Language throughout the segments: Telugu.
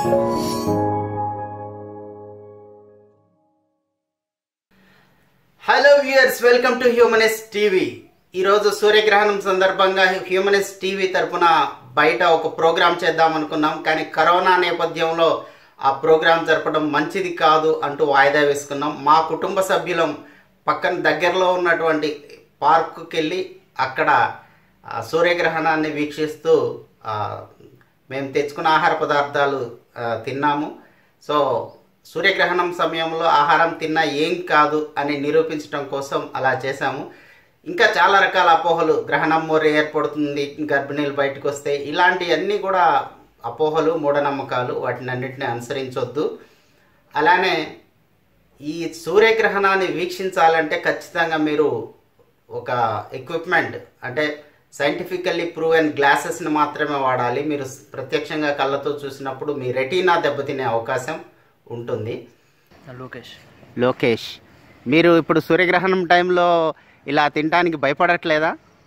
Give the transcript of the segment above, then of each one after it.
hello viewers welcome to humanist TV ఈరోజు సూర్యగ్రహణం సందర్భంగా హ్యూమనిస్ టీవీ తరపున బయట ఒక ప్రోగ్రాం చేద్దాం అనుకున్నాం కానీ కరోనా నేపథ్యంలో ఆ ప్రోగ్రాం జరపడం మంచిది కాదు అంటూ వాయిదా వేసుకున్నాం మా కుటుంబ సభ్యులం పక్కన దగ్గరలో ఉన్నటువంటి పార్కుకి వెళ్ళి అక్కడ ఆ, సూర్యగ్రహణాన్ని వీక్షిస్తూ ఆ, మేము తెచ్చుకున్న ఆహార పదార్థాలు ఆ, తిన్నాము సో సూర్యగ్రహణం సమయంలో ఆహారం తిన్నా ఏం కాదు అని నిరూపించడం కోసం అలా చేశాము ఇంకా చాలా రకాల అపోహలు గ్రహణం మొర్రి ఏర్పడుతుంది గర్భిణీలు బయటకు వస్తే ఇలాంటివన్నీ కూడా అపోహలు మూఢనమ్మకాలు వాటిని అన్నింటినీ అనుసరించొద్దు అలానే ఈ సూర్యగ్రహణాన్ని వీక్షించాలంటే ఖచ్చితంగా మీరు ఒక ఎక్విప్మెంట్ అంటే సైంటిఫికల్లీ ప్రూవెన్ గ్లాసెస్ని మాత్రమే వాడాలి మీరు ప్రత్యక్షంగా కళ్ళతో చూసినప్పుడు మీ రెటీనా దెబ్బతినే అవకాశం ఉంటుంది లోకేష్ లోకేష్ మీరు ఇప్పుడు సూర్యగ్రహణం టైంలో ఇలా తినడానికి భయపడట్లేదా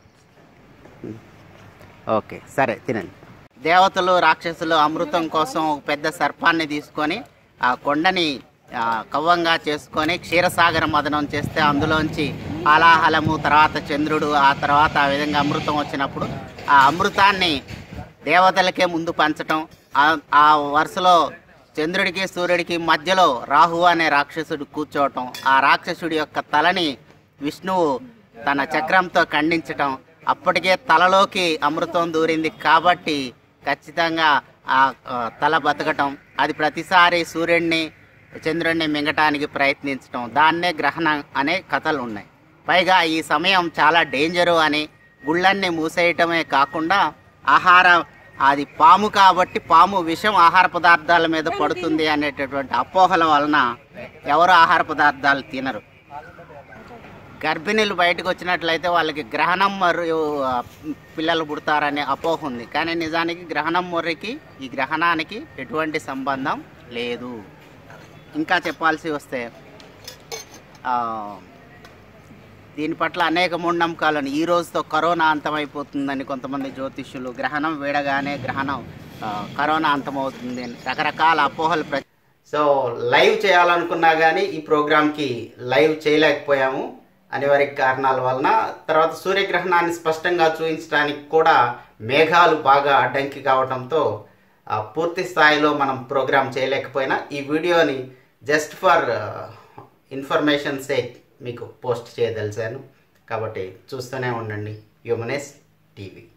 ఓకే సరే తినండి దేవతలు రాక్షసులు అమృతం కోసం ఒక పెద్ద సర్పాన్ని తీసుకొని ఆ కొండని ఆ, కవ్వంగా చేసుకొని క్షీరసాగర మదనం చేస్తే అందులోంచి హాలాహలము తర్వాత చంద్రుడు ఆ తర్వాత ఆ విధంగా అమృతం వచ్చినప్పుడు ఆ అమృతాన్ని దేవతలకే ముందు పంచటం ఆ- ఆ వరుసలో చంద్రుడికి సూర్యుడికి మధ్యలో రాహు అనే రాక్షసుడు కూర్చోవటం ఆ రాక్షసుడి యొక్క తలని విష్ణువు తన చక్రంతో ఖండించటం అప్పటికే తలలోకి అమృతం దూరింది కాబట్టి ఖచ్చితంగా ఆ ఆ, తల బతకటం అది ప్రతిసారి సూర్యుడిని చంద్రుడిని మింగటానికి ప్రయత్నించటం దాన్నే గ్రహణం అనే కథలు ఉన్నాయి పైగా ఈ సమయం చాలా డేంజరు అని గుళ్ళన్నీ మూసేయటమే కాకుండా ఆహారం అది పాము కాబట్టి పాము విషం ఆహార పదార్థాల మీద పడుతుంది అనేటటువంటి అపోహల వలన ఎవరు ఆహార పదార్థాలు తినరు గర్భిణీలు బయటకు వచ్చినట్లయితే వాళ్ళకి గ్రహణం మరియు ఆ, పిల్లలు పుడతారనే అపోహ ఉంది కానీ నిజానికి గ్రహణం మొర్రికి ఈ గ్రహణానికి ఎటువంటి సంబంధం లేదు ఇంకా చెప్పాల్సి వస్తే ఆ, దీని పట్ల అనేక మూఢనమ్మకాలను ఈ రోజుతో కరోనా అంతమైపోతుందని కొంతమంది జ్యోతిష్యులు గ్రహణం వీడగానే గ్రహణం ఆ, కరోనా అంతమవుతుంది అని రకరకాల అపోహలు ప్ర సో లైవ్ చేయాలనుకున్నా కానీ ఈ ప్రోగ్రామ్కి లైవ్ చేయలేకపోయాము అనివార్య కారణాల వలన తర్వాత సూర్యగ్రహణాన్ని స్పష్టంగా చూపించడానికి కూడా మేఘాలు బాగా అడ్డంకి కావడంతో ఆ, పూర్తి స్థాయిలో మనం ప్రోగ్రామ్ చేయలేకపోయినా ఈ వీడియోని జస్ట్ ఫర్ ఇన్ఫర్మేషన్ సేక్ మీకు పోస్ట్ చేయదలిచాను కాబట్టి చూస్తూనే ఉండండి హ్యూమనెస్ టీవీ